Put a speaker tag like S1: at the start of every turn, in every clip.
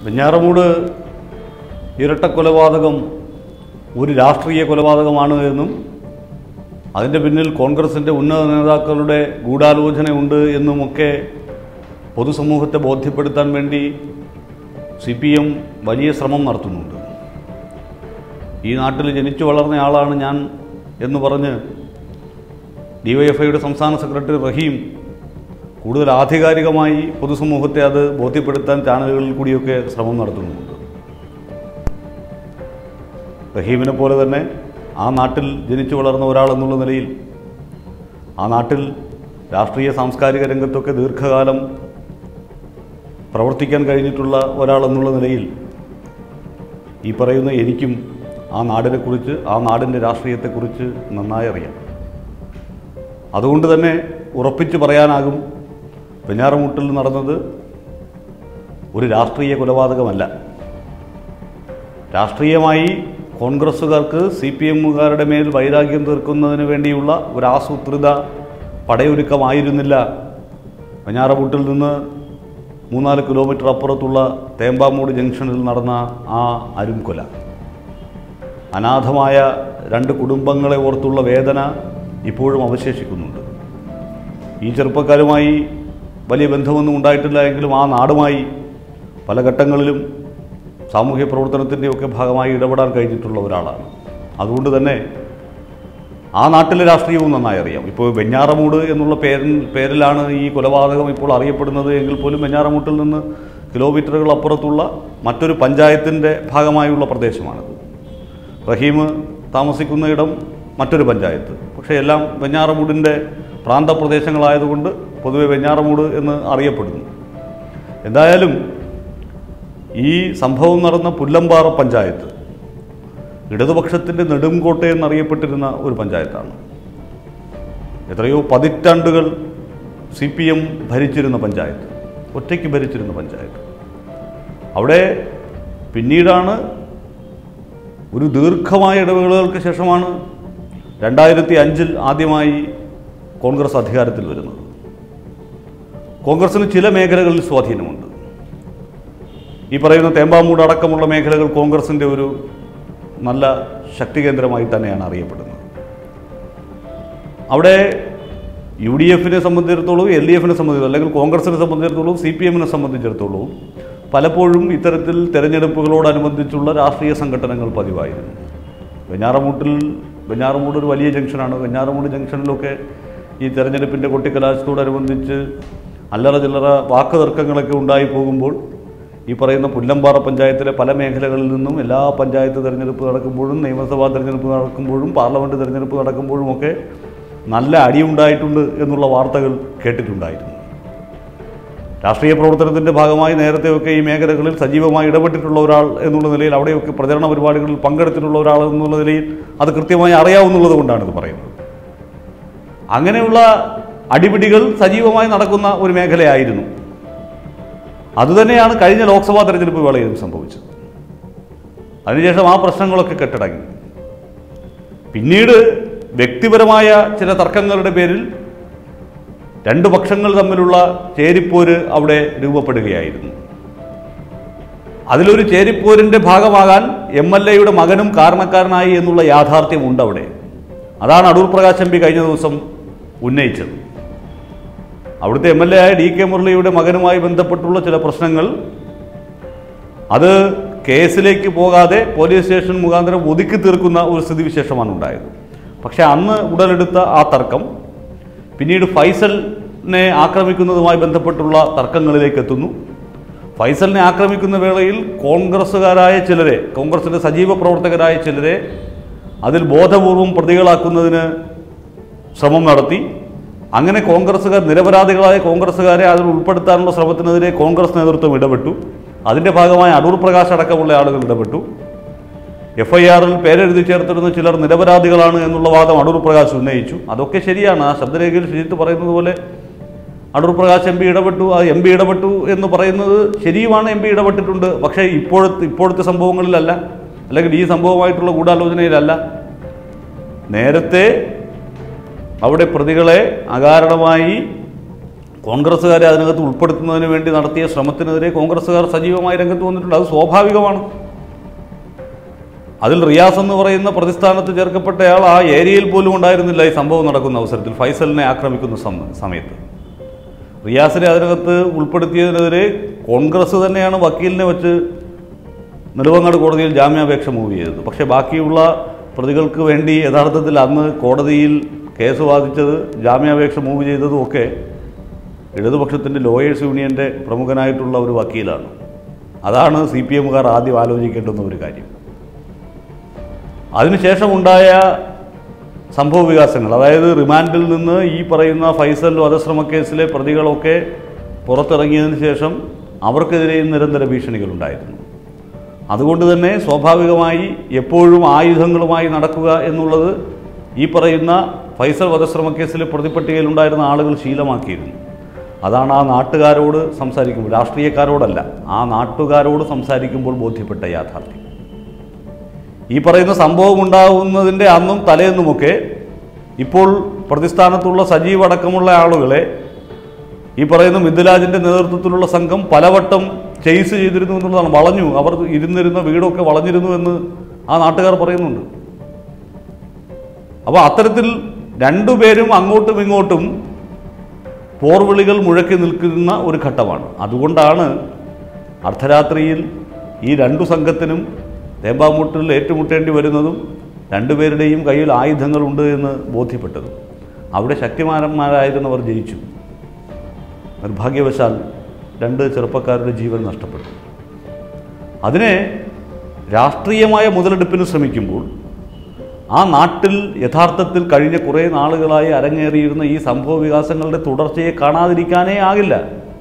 S1: വെഞ്ഞാറമൂട് ഇരട്ടക്കൊലപാതകം ഒരു രാഷ്ട്രീയ കൊലപാതകമാണ് എന്നും അതിൻ്റെ പിന്നിൽ കോൺഗ്രസിൻ്റെ ഉന്നത നേതാക്കളുടെ ഗൂഢാലോചനയുണ്ട് എന്നുമൊക്കെ പൊതുസമൂഹത്തെ ബോധ്യപ്പെടുത്താൻ വേണ്ടി സി പി എം വലിയ ശ്രമം നടത്തുന്നുണ്ട് ഈ നാട്ടിൽ ജനിച്ചു വളർന്ന ആളാണ് ഞാൻ എന്ന് പറഞ്ഞ് ഡിവൈഎഫ്ഐയുടെ സംസ്ഥാന സെക്രട്ടറി റഹീം കൂടുതൽ ആധികാരികമായി പൊതുസമൂഹത്തെ അത് ബോധ്യപ്പെടുത്താൻ ചാനലുകളിൽ കൂടിയൊക്കെ ശ്രമം നടത്തുന്നുണ്ട് റഹീമിനെ പോലെ തന്നെ ആ നാട്ടിൽ ജനിച്ചു വളർന്ന ഒരാൾ എന്നുള്ള നിലയിൽ ആ നാട്ടിൽ രാഷ്ട്രീയ സാംസ്കാരിക രംഗത്തൊക്കെ ദീർഘകാലം പ്രവർത്തിക്കാൻ കഴിഞ്ഞിട്ടുള്ള ഒരാൾ എന്നുള്ള നിലയിൽ ഈ പറയുന്ന എനിക്കും ആ നാടിനെക്കുറിച്ച് ആ നാടിൻ്റെ രാഷ്ട്രീയത്തെക്കുറിച്ച് നന്നായി അറിയാം അതുകൊണ്ട് തന്നെ ഉറപ്പിച്ച് പറയാനാകും വെഞ്ഞാറമൂട്ടിൽ നടന്നത് ഒരു രാഷ്ട്രീയ കൊലപാതകമല്ല രാഷ്ട്രീയമായി കോൺഗ്രസ്സുകാർക്ക് സി പി എമ്മുകാരുടെ മേൽ വൈരാഗ്യം തീർക്കുന്നതിന് വേണ്ടിയുള്ള ഒരു ആസൂത്രിത പടയൊരുക്കമായിരുന്നില്ല വെഞ്ഞാറമൂട്ടിൽ നിന്ന് മൂന്നാല് കിലോമീറ്റർ അപ്പുറത്തുള്ള തേമ്പാമൂട് ജംഗ്ഷനിൽ നടന്ന ആ അരുംകൊല അനാഥമായ രണ്ട് കുടുംബങ്ങളെ ഓർത്തുള്ള വേദന ഇപ്പോഴും അവശേഷിക്കുന്നുണ്ട് ഈ ചെറുപ്പക്കാരുമായി വലിയ ബന്ധമൊന്നും ഉണ്ടായിട്ടില്ല എങ്കിലും ആ നാടുമായി പല ഘട്ടങ്ങളിലും സാമൂഹ്യ പ്രവർത്തനത്തിൻ്റെയൊക്കെ ഭാഗമായി ഇടപെടാൻ കഴിഞ്ഞിട്ടുള്ള ഒരാളാണ് അതുകൊണ്ട് തന്നെ ആ നാട്ടിലെ രാഷ്ട്രീയവും നന്നായി അറിയാം ഇപ്പോൾ വെഞ്ഞാറമൂട് എന്നുള്ള പേരിൽ പേരിലാണ് ഈ കൊലപാതകം ഇപ്പോൾ അറിയപ്പെടുന്നത് എങ്കിൽ പോലും വെഞ്ഞാറമൂട്ടിൽ നിന്ന് കിലോമീറ്ററുകൾ അപ്പുറത്തുള്ള മറ്റൊരു പഞ്ചായത്തിൻ്റെ ഭാഗമായുള്ള പ്രദേശമാണത് റഹീം താമസിക്കുന്ന ഇടം മറ്റൊരു പഞ്ചായത്ത് പക്ഷേ എല്ലാം വെഞ്ഞാറമൂടിൻ്റെ പ്രാന്തപ്രദേശങ്ങളായതുകൊണ്ട് പൊതുവെ വെഞ്ഞാറമൂട് എന്ന് അറിയപ്പെടുന്നു എന്തായാലും ഈ സംഭവം നടന്ന പുല്ലമ്പാറ പഞ്ചായത്ത് ഇടതുപക്ഷത്തിൻ്റെ നെടുംകോട്ട എന്നറിയപ്പെട്ടിരുന്ന ഒരു പഞ്ചായത്താണ് എത്രയോ പതിറ്റാണ്ടുകൾ സി പി എം ഭരിച്ചിരുന്ന പഞ്ചായത്ത് ഒറ്റയ്ക്ക് ഭരിച്ചിരുന്ന പഞ്ചായത്ത് അവിടെ പിന്നീടാണ് ഒരു ദീർഘമായ ഇടവേളകൾക്ക് ശേഷമാണ് രണ്ടായിരത്തി അഞ്ചിൽ ആദ്യമായി കോൺഗ്രസ് അധികാരത്തിൽ വരുന്നത് കോൺഗ്രസിന് ചില മേഖലകളിൽ സ്വാധീനമുണ്ട് ഈ പറയുന്ന തേമ്പാമൂട് അടക്കമുള്ള മേഖലകൾ കോൺഗ്രസിൻ്റെ ഒരു നല്ല ശക്തി കേന്ദ്രമായി തന്നെയാണ് അറിയപ്പെടുന്നത് അവിടെ യു ഡി എഫിനെ സംബന്ധിച്ചിടത്തോളം എൽ ഡി എഫിനെ സംബന്ധിച്ചിടത്തോളം അല്ലെങ്കിൽ കോൺഗ്രസിനെ സംബന്ധിച്ചിടത്തോളം സി പി എമ്മിനെ സംബന്ധിച്ചിടത്തോളം പലപ്പോഴും ഇത്തരത്തിൽ തെരഞ്ഞെടുപ്പുകളോടനുബന്ധിച്ചുള്ള രാഷ്ട്രീയ സംഘടനകൾ പതിവായിരുന്നു വെഞ്ഞാറമൂട്ടിൽ വെഞ്ഞാറമൂട് ഒരു വലിയ ജംഗ്ഷനാണ് വെഞ്ഞാറമൂട് ജംഗ്ഷനിലൊക്കെ ഈ തെരഞ്ഞെടുപ്പിൻ്റെ കൊട്ടിക്കലാശത്തോടനുബന്ധിച്ച് അല്ലറ ചില്ലറ വാക്ക് തർക്കങ്ങളൊക്കെ ഉണ്ടായി പോകുമ്പോൾ ഈ പറയുന്ന പുല്ലമ്പാറ പഞ്ചായത്തിലെ പല മേഖലകളിൽ നിന്നും എല്ലാ പഞ്ചായത്ത് തിരഞ്ഞെടുപ്പ് നടക്കുമ്പോഴും നിയമസഭാ തിരഞ്ഞെടുപ്പ് നടക്കുമ്പോഴും പാർലമെൻറ്റ് തിരഞ്ഞെടുപ്പ് നടക്കുമ്പോഴും ഒക്കെ നല്ല അടിയുണ്ടായിട്ടുണ്ട് എന്നുള്ള വാർത്തകൾ കേട്ടിട്ടുണ്ടായിരുന്നു രാഷ്ട്രീയ പ്രവർത്തനത്തിൻ്റെ ഭാഗമായി നേരത്തെയൊക്കെ ഈ മേഖലകളിൽ സജീവമായി ഇടപെട്ടിട്ടുള്ള ഒരാൾ എന്നുള്ള നിലയിൽ അവിടെയൊക്കെ പ്രചരണ പരിപാടികളിൽ പങ്കെടുത്തിട്ടുള്ള ഒരാൾ എന്നുള്ള നിലയിൽ അത് കൃത്യമായി അറിയാവുന്നുള്ളത് കൊണ്ടാണ് ഇത് പറയുന്നത് അങ്ങനെയുള്ള അടിപിടികൾ സജീവമായി നടക്കുന്ന ഒരു മേഖലയായിരുന്നു അതുതന്നെയാണ് കഴിഞ്ഞ ലോക്സഭാ തെരഞ്ഞെടുപ്പ് വേളയിലും സംഭവിച്ചത് അതിനുശേഷം ആ പ്രശ്നങ്ങളൊക്കെ കെട്ടടങ്ങി പിന്നീട് വ്യക്തിപരമായ ചില തർക്കങ്ങളുടെ പേരിൽ രണ്ട് പക്ഷങ്ങൾ തമ്മിലുള്ള ചേരിപ്പോര് അവിടെ രൂപപ്പെടുകയായിരുന്നു അതിലൊരു ചേരിപ്പോരിൻ്റെ ഭാഗമാകാൻ എം എൽ എയുടെ മകനും കാരണക്കാരനായി എന്നുള്ള യാഥാർത്ഥ്യമുണ്ട് അവിടെ അതാണ് അടൂർ പ്രകാശ് എം പി കഴിഞ്ഞ ദിവസം ഉന്നയിച്ചത് അവിടുത്തെ എം എൽ എ ആയ ഡി കെ മുരളിയുടെ മകനുമായി ബന്ധപ്പെട്ടുള്ള ചില പ്രശ്നങ്ങൾ അത് കേസിലേക്ക് പോകാതെ പോലീസ് സ്റ്റേഷൻ മുഖാന്തരം ഒതുക്കി തീർക്കുന്ന ഒരു സ്ഥിതിവിശേഷമാണ് ഉണ്ടായത് പക്ഷേ അന്ന് ഉടലെടുത്ത ആ തർക്കം പിന്നീട് ഫൈസലിനെ ആക്രമിക്കുന്നതുമായി ബന്ധപ്പെട്ടുള്ള തർക്കങ്ങളിലേക്ക് എത്തുന്നു ഫൈസലിനെ ആക്രമിക്കുന്ന വേളയിൽ കോൺഗ്രസ്സുകാരായ ചിലരെ കോൺഗ്രസിൻ്റെ സജീവ പ്രവർത്തകരായ ചിലരെ അതിൽ ബോധപൂർവം പ്രതികളാക്കുന്നതിന് ശ്രമം നടത്തി അങ്ങനെ കോൺഗ്രസ്സുകാർ നിരപരാധികളായ കോൺഗ്രസ്സുകാരെ അതിൽ ഉൾപ്പെടുത്താനുള്ള ശ്രമത്തിനെതിരെ കോൺഗ്രസ് നേതൃത്വം ഇടപെട്ടു അതിൻ്റെ ഭാഗമായി അടൂർ പ്രകാശ് അടക്കമുള്ള ആളുകൾ ഇടപെട്ടു എഫ് ഐ ആറിൽ പേരെഴുതി ചേർത്തിരുന്ന ചിലർ നിരപരാധികളാണ് എന്നുള്ള വാദം അടൂർ പ്രകാശ് ഉന്നയിച്ചു അതൊക്കെ ശരിയാണ് ആ ശബ്ദരേഖയിൽ ശരിത്ത് പറയുന്നത് പോലെ അടൂർ പ്രകാശ് എം പി ഇടപെട്ടു ആ എം പി ഇടപെട്ടു എന്ന് പറയുന്നത് ശരിയുമാണ് എം പി ഇടപെട്ടിട്ടുണ്ട് പക്ഷേ ഇപ്പോഴത്തെ ഇപ്പോഴത്തെ സംഭവങ്ങളിലല്ല അല്ലെങ്കിൽ ഈ സംഭവമായിട്ടുള്ള ഗൂഢാലോചനയിലല്ല നേരത്തെ അവിടെ പ്രതികളെ അകാരണമായി കോൺഗ്രസ്സുകാരെ അതിനകത്ത് ഉൾപ്പെടുത്തുന്നതിന് വേണ്ടി നടത്തിയ ശ്രമത്തിനെതിരെ കോൺഗ്രസ്സുകാർ സജീവമായി രംഗത്ത് വന്നിട്ടുണ്ട് അത് സ്വാഭാവികമാണ് അതിൽ റിയാസ് എന്ന് പറയുന്ന പ്രതിസ്ഥാനത്ത് ചേർക്കപ്പെട്ടയാൾ ആ ഏരിയയിൽ പോലും ഉണ്ടായിരുന്നില്ല ഈ സംഭവം നടക്കുന്ന അവസരത്തിൽ ഫൈസലിനെ ആക്രമിക്കുന്ന സമ- സമയത്ത് റിയാസിനെ അതിനകത്ത് ഉൾപ്പെടുത്തിയതിനെതിരെ കോൺഗ്രസ് തന്നെയാണ് വക്കീലിനെ വെച്ച് നെടുവങ്ങാട് കോടതിയിൽ ജാമ്യാപേക്ഷ മൂവ് ചെയ്തത് പക്ഷേ ബാക്കിയുള്ള പ്രതികൾക്ക് വേണ്ടി യഥാർത്ഥത്തിൽ അന്ന് കോടതിയിൽ കേസ് വാദിച്ചത് ജാമ്യാപേക്ഷ മൂവ് ചെയ്തതും ഒക്കെ ഇടതുപക്ഷത്തിൻ്റെ ലോയേഴ്സ് യൂണിയൻ്റെ പ്രമുഖനായിട്ടുള്ള ഒരു വക്കീലാണ് അതാണ് സി പി എമ്മുകാർ ആദ്യം ആലോചിക്കേണ്ടുന്ന ഒരു കാര്യം അതിനുശേഷമുണ്ടായ സംഭവ വികാസങ്ങൾ അതായത് റിമാൻഡിൽ നിന്ന് ഈ പറയുന്ന ഫൈസൽ വധശ്രമ കേസിലെ പ്രതികളൊക്കെ പുറത്തിറങ്ങിയതിന് ശേഷം അവർക്കെതിരെയും നിരന്തര ഭീഷണികളുണ്ടായിരുന്നു അതുകൊണ്ട് തന്നെ സ്വാഭാവികമായി എപ്പോഴും ആയുധങ്ങളുമായി നടക്കുക എന്നുള്ളത് ഈ പറയുന്ന ഫൈസൽ വധശ്രമ കേസിലെ പ്രതിപട്ടികയിലുണ്ടായിരുന്ന ആളുകൾ ശീലമാക്കിയിരുന്നു അതാണ് ആ നാട്ടുകാരോട് സംസാരിക്കുമ്പോൾ രാഷ്ട്രീയക്കാരോടല്ല ആ നാട്ടുകാരോട് സംസാരിക്കുമ്പോൾ ബോധ്യപ്പെട്ട യാഥാർത്ഥ്യം ഈ പറയുന്ന സംഭവം ഉണ്ടാകുന്നതിൻ്റെ അന്നും തലേന്നുമൊക്കെ ഇപ്പോൾ പ്രതിസ്ഥാനത്തുള്ള സജീവ് അടക്കമുള്ള ആളുകളെ ഈ പറയുന്ന മിഥുലാജിൻ്റെ നേതൃത്വത്തിലുള്ള സംഘം പലവട്ടം ചെയ്സ് ചെയ്തിരുന്നു എന്നുള്ളതാണ് വളഞ്ഞു അവർ ഇരുന്നിരുന്ന വീടൊക്കെ വളഞ്ഞിരുന്നു എന്ന് ആ നാട്ടുകാർ പറയുന്നുണ്ട് അപ്പോൾ അത്തരത്തിൽ രണ്ടുപേരും അങ്ങോട്ടും ഇങ്ങോട്ടും പോർവിളികൾ മുഴക്കി നിൽക്കുന്ന ഒരു ഘട്ടമാണ് അതുകൊണ്ടാണ് അർദ്ധരാത്രിയിൽ ഈ രണ്ടു സംഘത്തിനും തേമ്പാമൂട്ടിൽ ഏറ്റുമുട്ടേണ്ടി വരുന്നതും രണ്ടുപേരുടെയും കയ്യിൽ ആയുധങ്ങളുണ്ട് എന്ന് ബോധ്യപ്പെട്ടത് അവിടെ ശക്തിമാന്മാരായിരുന്നവർ ജയിച്ചു നിർഭാഗ്യവശാൽ രണ്ട് ചെറുപ്പക്കാരുടെ ജീവൻ നഷ്ടപ്പെട്ടു അതിനെ രാഷ്ട്രീയമായ മുതലെടുപ്പിന് ശ്രമിക്കുമ്പോൾ ആ നാട്ടിൽ യഥാർത്ഥത്തിൽ കഴിഞ്ഞ കുറേ നാളുകളായി അരങ്ങേറിയിരുന്ന ഈ സംഭവ വികാസങ്ങളുടെ തുടർച്ചയെ കാണാതിരിക്കാനേ ആകില്ല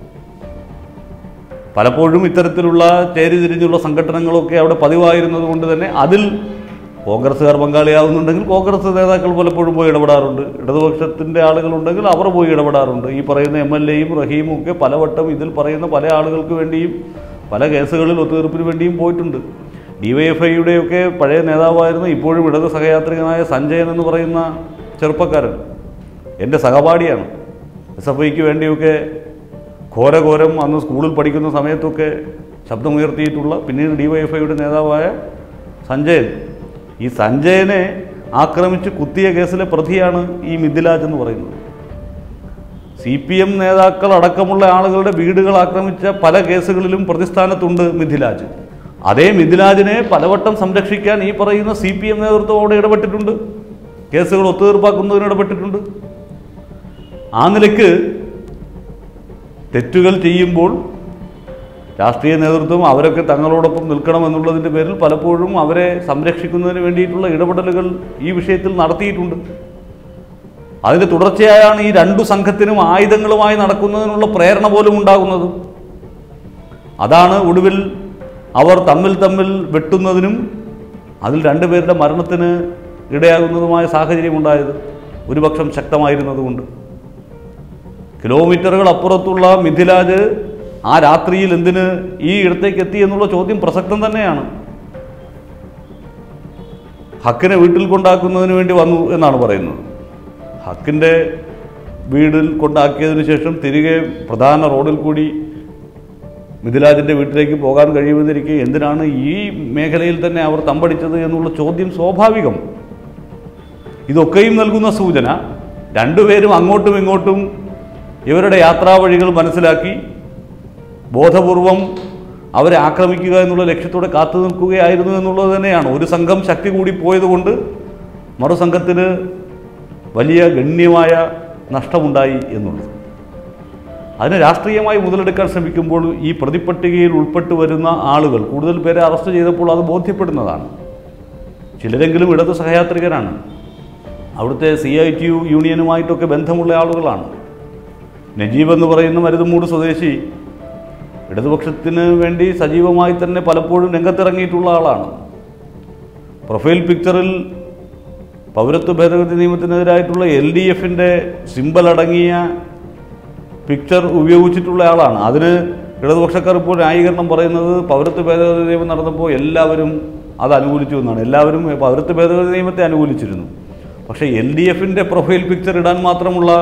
S1: പലപ്പോഴും ഇത്തരത്തിലുള്ള ചേരിതിരിഞ്ഞുള്ള സംഘടനകളൊക്കെ അവിടെ പതിവായിരുന്നത് കൊണ്ട് തന്നെ അതിൽ കോൺഗ്രസ്സുകാർ പങ്കാളിയാവുന്നുണ്ടെങ്കിൽ കോൺഗ്രസ് നേതാക്കൾ പലപ്പോഴും പോയി ഇടപെടാറുണ്ട് ഇടതുപക്ഷത്തിൻ്റെ ആളുകളുണ്ടെങ്കിൽ അവർ പോയി ഇടപെടാറുണ്ട് ഈ പറയുന്ന എം എൽ എയും റഹീമും ഒക്കെ പലവട്ടം ഇതിൽ പറയുന്ന പല ആളുകൾക്ക് വേണ്ടിയും പല കേസുകളിൽ ഒത്തുതീർപ്പിന് വേണ്ടിയും പോയിട്ടുണ്ട് ഡിവൈഎഫ്ഐയുടെയൊക്കെ പഴയ നേതാവായിരുന്ന ഇപ്പോഴും ഇടത് സഹയാത്രികനായ സഞ്ജയൻ എന്ന് പറയുന്ന ചെറുപ്പക്കാരൻ എൻ്റെ സഹപാഠിയാണ് എസ് എഫ് ഐക്ക് വേണ്ടിയൊക്കെ ഘോരഘോരം അന്ന് സ്കൂളിൽ പഠിക്കുന്ന സമയത്തൊക്കെ ശബ്ദമുയർത്തിയിട്ടുള്ള പിന്നീട് ഡിവൈഎഫ്ഐയുടെ നേതാവായ സഞ്ജയൻ ഈ സഞ്ജയനെ ആക്രമിച്ച് കുത്തിയ കേസിലെ പ്രതിയാണ് ഈ മിഥിലാജ് എന്ന് പറയുന്നത് സി പി എം നേതാക്കൾ അടക്കമുള്ള ആളുകളുടെ വീടുകൾ ആക്രമിച്ച പല കേസുകളിലും പ്രതിസ്ഥാനത്തുണ്ട് മിഥിലാജ് അതേ മിഥിലാജിനെ പലവട്ടം സംരക്ഷിക്കാൻ ഈ പറയുന്ന സി പി എം നേതൃത്വം അവിടെ ഇടപെട്ടിട്ടുണ്ട് കേസുകൾ ഒത്തുതീർപ്പാക്കുന്നതിന് ഇടപെട്ടിട്ടുണ്ട് ആ നിലയ്ക്ക് തെറ്റുകൾ ചെയ്യുമ്പോൾ രാഷ്ട്രീയ നേതൃത്വം അവരൊക്കെ തങ്ങളോടൊപ്പം നിൽക്കണമെന്നുള്ളതിൻ്റെ പേരിൽ പലപ്പോഴും അവരെ സംരക്ഷിക്കുന്നതിന് വേണ്ടിയിട്ടുള്ള ഇടപെടലുകൾ ഈ വിഷയത്തിൽ നടത്തിയിട്ടുണ്ട് അതിൻ്റെ തുടർച്ചയായാണ് ഈ രണ്ടു സംഘത്തിനും ആയുധങ്ങളുമായി നടക്കുന്നതിനുള്ള പ്രേരണ പോലും ഉണ്ടാകുന്നത് അതാണ് ഒടുവിൽ അവർ തമ്മിൽ തമ്മിൽ വെട്ടുന്നതിനും അതിൽ രണ്ടുപേരുടെ മരണത്തിന് ഇടയാകുന്നതുമായ സാഹചര്യമുണ്ടായത് ഒരുപക്ഷം ശക്തമായിരുന്നതുകൊണ്ട് കിലോമീറ്ററുകൾ അപ്പുറത്തുള്ള മിഥിലാജ് ആ രാത്രിയിൽ എന്തിന് ഈ ഇടത്തേക്ക് എത്തി എന്നുള്ള ചോദ്യം പ്രസക്തം തന്നെയാണ് ഹക്കിനെ വീട്ടിൽ കൊണ്ടാക്കുന്നതിന് വേണ്ടി വന്നു എന്നാണ് പറയുന്നത് ഹക്കിൻ്റെ വീടിൽ കൊണ്ടാക്കിയതിന് ശേഷം തിരികെ പ്രധാന റോഡിൽ കൂടി മിഥിലാജിൻ്റെ വീട്ടിലേക്ക് പോകാൻ കഴിയുമെന്നിരിക്കെ എന്തിനാണ് ഈ മേഖലയിൽ തന്നെ അവർ തമ്പടിച്ചത് എന്നുള്ള ചോദ്യം സ്വാഭാവികം ഇതൊക്കെയും നൽകുന്ന സൂചന രണ്ടുപേരും അങ്ങോട്ടും ഇങ്ങോട്ടും ഇവരുടെ യാത്രാവഴികൾ മനസ്സിലാക്കി ബോധപൂർവം അവരെ ആക്രമിക്കുക എന്നുള്ള ലക്ഷ്യത്തോടെ കാത്തു നിൽക്കുകയായിരുന്നു എന്നുള്ളത് തന്നെയാണ് ഒരു സംഘം ശക്തി കൂടി പോയതുകൊണ്ട് മറുസംഘത്തിന് വലിയ ഗണ്യമായ നഷ്ടമുണ്ടായി എന്നുള്ളത് അതിന് രാഷ്ട്രീയമായി മുതലെടുക്കാൻ ശ്രമിക്കുമ്പോൾ ഈ പ്രതിപട്ടികയിൽ ഉൾപ്പെട്ടു വരുന്ന ആളുകൾ കൂടുതൽ പേരെ അറസ്റ്റ് ചെയ്തപ്പോൾ അത് ബോധ്യപ്പെടുന്നതാണ് ചിലരെങ്കിലും ഇടത് സഹയാത്രികരാണ് അവിടുത്തെ സി ഐ ടി യു യൂണിയനുമായിട്ടൊക്കെ ബന്ധമുള്ള ആളുകളാണ് നജീബ് എന്ന് പറയുന്ന മരുതുമൂട് സ്വദേശി ഇടതുപക്ഷത്തിന് വേണ്ടി സജീവമായി തന്നെ പലപ്പോഴും രംഗത്തിറങ്ങിയിട്ടുള്ള ആളാണ് പ്രൊഫൈൽ പിക്ചറിൽ പൗരത്വ ഭേദഗതി നിയമത്തിനെതിരായിട്ടുള്ള എൽ ഡി എഫിൻ്റെ സിമ്പൽ അടങ്ങിയ പിക്ചർ ഉപയോഗിച്ചിട്ടുള്ള ആളാണ് അതിന് ഇടതുപക്ഷക്കാർ ഇപ്പോൾ ന്യായീകരണം പറയുന്നത് പൗരത്വ ഭേദഗതി നിയമം നടന്നപ്പോൾ എല്ലാവരും അത് അനുകൂലിച്ചു എന്നാണ് എല്ലാവരും പൗരത്വ ഭേദഗതി നിയമത്തെ അനുകൂലിച്ചിരുന്നു പക്ഷേ എൽ ഡി എഫിൻ്റെ പ്രൊഫൈൽ പിക്ചർ ഇടാൻ മാത്രമുള്ള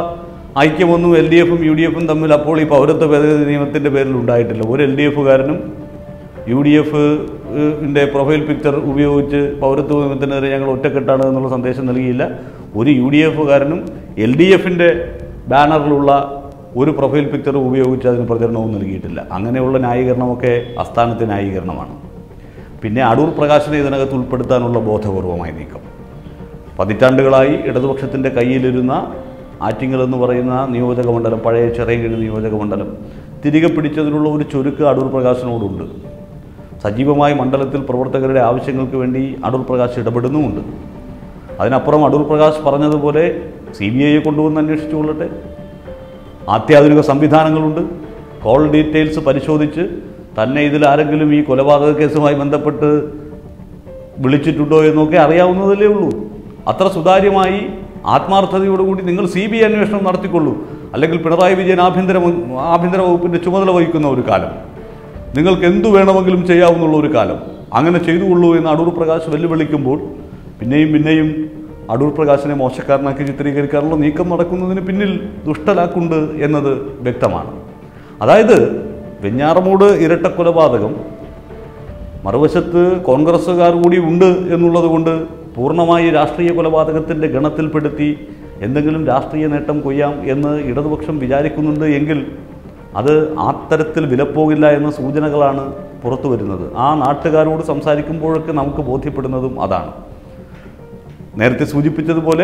S1: ഐക്യമൊന്നും എൽ ഡി എഫും യു ഡി എഫും തമ്മിൽ അപ്പോൾ ഈ പൗരത്വ ഭേദഗതി നിയമത്തിൻ്റെ പേരിൽ ഉണ്ടായിട്ടില്ല ഒരു എൽ ഡി എഫുകാരനും യു ഡി എഫിൻ്റെ പ്രൊഫൈൽ പിക്ചർ ഉപയോഗിച്ച് പൗരത്വ നിയമത്തിനെതിരെ ഞങ്ങൾ ഒറ്റക്കെട്ടാണ് എന്നുള്ള സന്ദേശം നൽകിയില്ല ഒരു യു ഡി എഫുകാരനും എൽ ഡി എഫിൻ്റെ ബാനറിലുള്ള ഒരു പ്രൊഫൈൽ പിക്ചർ ഉപയോഗിച്ച് അതിന് പ്രചരണവും നൽകിയിട്ടില്ല അങ്ങനെയുള്ള ന്യായീകരണമൊക്കെ അസ്ഥാനത്തെ ന്യായീകരണമാണ് പിന്നെ അടൂർ പ്രകാശനെ ഇതിനകത്ത് ഉൾപ്പെടുത്താനുള്ള ബോധപൂർവമായ നീക്കം പതിറ്റാണ്ടുകളായി ഇടതുപക്ഷത്തിൻ്റെ കയ്യിലിരുന്ന ആറ്റിങ്ങൽ എന്ന് പറയുന്ന നിയോജക മണ്ഡലം പഴയ ചെറിയകിഴി നിയോജക മണ്ഡലം തിരികെ പിടിച്ചതിനുള്ള ഒരു ചുരുക്ക് അടൂർ പ്രകാശിനോടുണ്ട് സജീവമായി മണ്ഡലത്തിൽ പ്രവർത്തകരുടെ ആവശ്യങ്ങൾക്ക് വേണ്ടി അടൂർ പ്രകാശ് ഇടപെടുന്നുമുണ്ട് അതിനപ്പുറം അടൂർ പ്രകാശ് പറഞ്ഞതുപോലെ സി ബി ഐയെ കൊണ്ടുവന്ന് അന്വേഷിച്ചു കൊള്ളട്ടെ അത്യാധുനിക സംവിധാനങ്ങളുണ്ട് കോൾ ഡീറ്റെയിൽസ് പരിശോധിച്ച് തന്നെ ഇതിൽ ആരെങ്കിലും ഈ കൊലപാതക കേസുമായി ബന്ധപ്പെട്ട് വിളിച്ചിട്ടുണ്ടോ എന്നൊക്കെ അറിയാവുന്നതല്ലേ ഉള്ളൂ അത്ര സുതാര്യമായി ആത്മാർത്ഥതയോടുകൂടി നിങ്ങൾ സി ബി ഐ അന്വേഷണം നടത്തിക്കൊള്ളൂ അല്ലെങ്കിൽ പിണറായി വിജയൻ ആഭ്യന്തര മ- ആഭ്യന്തര വകുപ്പിൻ്റെ ചുമതല വഹിക്കുന്ന ഒരു കാലം നിങ്ങൾക്ക് എന്തു വേണമെങ്കിലും ചെയ്യാവുന്നുള്ള ഒരു കാലം അങ്ങനെ ചെയ്തുകൊള്ളൂ എന്ന് അടൂർ പ്രകാശ് വെല്ലുവിളിക്കുമ്പോൾ പിന്നെയും പിന്നെയും അടൂർ പ്രകാശിനെ മോശക്കാരനാക്കി ചിത്രീകരിക്കാനുള്ള നീക്കം നടക്കുന്നതിന് പിന്നിൽ ദുഷ്ടലാക്കുണ്ട് എന്നത് വ്യക്തമാണ് അതായത് വെഞ്ഞാറമൂട് ഇരട്ട കൊലപാതകം മറുവശത്ത് കോൺഗ്രസ്സുകാർ കൂടി ഉണ്ട് എന്നുള്ളത് കൊണ്ട് പൂർണ്ണമായി രാഷ്ട്രീയ കൊലപാതകത്തിൻ്റെ ഗണത്തിൽപ്പെടുത്തി എന്തെങ്കിലും രാഷ്ട്രീയ നേട്ടം കൊയ്യാം എന്ന് ഇടതുപക്ഷം വിചാരിക്കുന്നുണ്ട് എങ്കിൽ അത് ആ തരത്തിൽ വിലപ്പോകില്ല എന്ന സൂചനകളാണ് പുറത്തു വരുന്നത് ആ നാട്ടുകാരോട് സംസാരിക്കുമ്പോഴൊക്കെ നമുക്ക് ബോധ്യപ്പെടുന്നതും അതാണ് നേരത്തെ സൂചിപ്പിച്ചതുപോലെ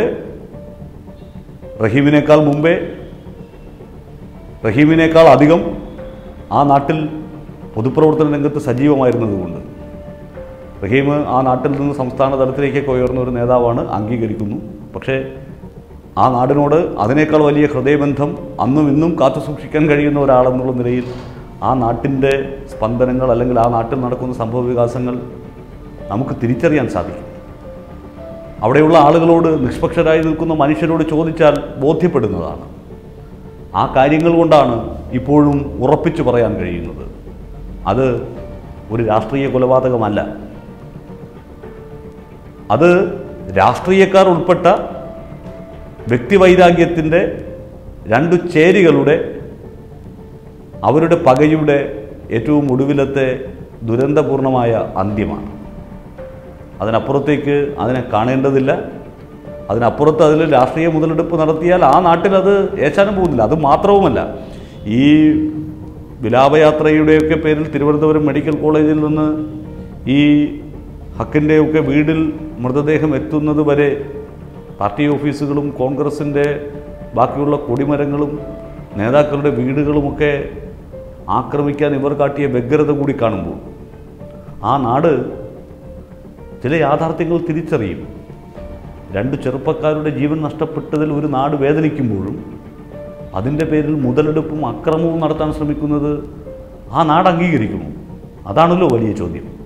S1: റഹീമിനേക്കാൾ മുമ്പേ റഹീമിനേക്കാൾ അധികം ആ നാട്ടിൽ പൊതുപ്രവർത്തന രംഗത്ത് സജീവമായിരുന്നതുകൊണ്ട് റഹീം ആ നാട്ടിൽ നിന്ന് സംസ്ഥാന തലത്തിലേക്കൊക്കെ ഉയർന്ന ഒരു നേതാവാണ് അംഗീകരിക്കുന്നു പക്ഷേ ആ നാടിനോട് അതിനേക്കാൾ വലിയ ഹൃദയബന്ധം അന്നും ഇന്നും കാത്തു സൂക്ഷിക്കാൻ കഴിയുന്ന ഒരാളെന്നുള്ള നിലയിൽ ആ നാട്ടിൻ്റെ സ്പന്ദനങ്ങൾ അല്ലെങ്കിൽ ആ നാട്ടിൽ നടക്കുന്ന സംഭവ വികാസങ്ങൾ നമുക്ക് തിരിച്ചറിയാൻ സാധിക്കും അവിടെയുള്ള ആളുകളോട് നിഷ്പക്ഷരായി നിൽക്കുന്ന മനുഷ്യരോട് ചോദിച്ചാൽ ബോധ്യപ്പെടുന്നതാണ് ആ കാര്യങ്ങൾ കൊണ്ടാണ് ഇപ്പോഴും ഉറപ്പിച്ചു പറയാൻ കഴിയുന്നത് അത് ഒരു രാഷ്ട്രീയ കൊലപാതകമല്ല അത് രാഷ്ട്രീയക്കാർ ഉൾപ്പെട്ട വ്യക്തിവൈരാഗ്യത്തിൻ്റെ രണ്ടു ചേരികളുടെ അവരുടെ പകയുടെ ഏറ്റവും ഒടുവിലത്തെ ദുരന്തപൂർണമായ അന്ത്യമാണ് അതിനപ്പുറത്തേക്ക് അതിനെ കാണേണ്ടതില്ല അതിനപ്പുറത്ത് അതിൽ രാഷ്ട്രീയ മുതലെടുപ്പ് നടത്തിയാൽ ആ നാട്ടിൽ അത് ഏശാനും പോകുന്നില്ല അത് മാത്രവുമല്ല ഈ വിലാപയാത്രയുടെയൊക്കെ പേരിൽ തിരുവനന്തപുരം മെഡിക്കൽ കോളേജിൽ നിന്ന് ഈ ഹക്കിൻ്റെയൊക്കെ വീടിൽ മൃതദേഹം എത്തുന്നത് വരെ പാർട്ടി ഓഫീസുകളും കോൺഗ്രസിൻ്റെ ബാക്കിയുള്ള കൊടിമരങ്ങളും നേതാക്കളുടെ വീടുകളുമൊക്കെ ആക്രമിക്കാൻ ഇവർ കാട്ടിയ വ്യഗ്രത കൂടി കാണുമ്പോൾ ആ നാട് ചില യാഥാർത്ഥ്യങ്ങൾ തിരിച്ചറിയും രണ്ട് ചെറുപ്പക്കാരുടെ ജീവൻ നഷ്ടപ്പെട്ടതിൽ ഒരു നാട് വേദനിക്കുമ്പോഴും അതിൻ്റെ പേരിൽ മുതലെടുപ്പും അക്രമവും നടത്താൻ ശ്രമിക്കുന്നത് ആ നാട് അംഗീകരിക്കുമോ അതാണല്ലോ വലിയ ചോദ്യം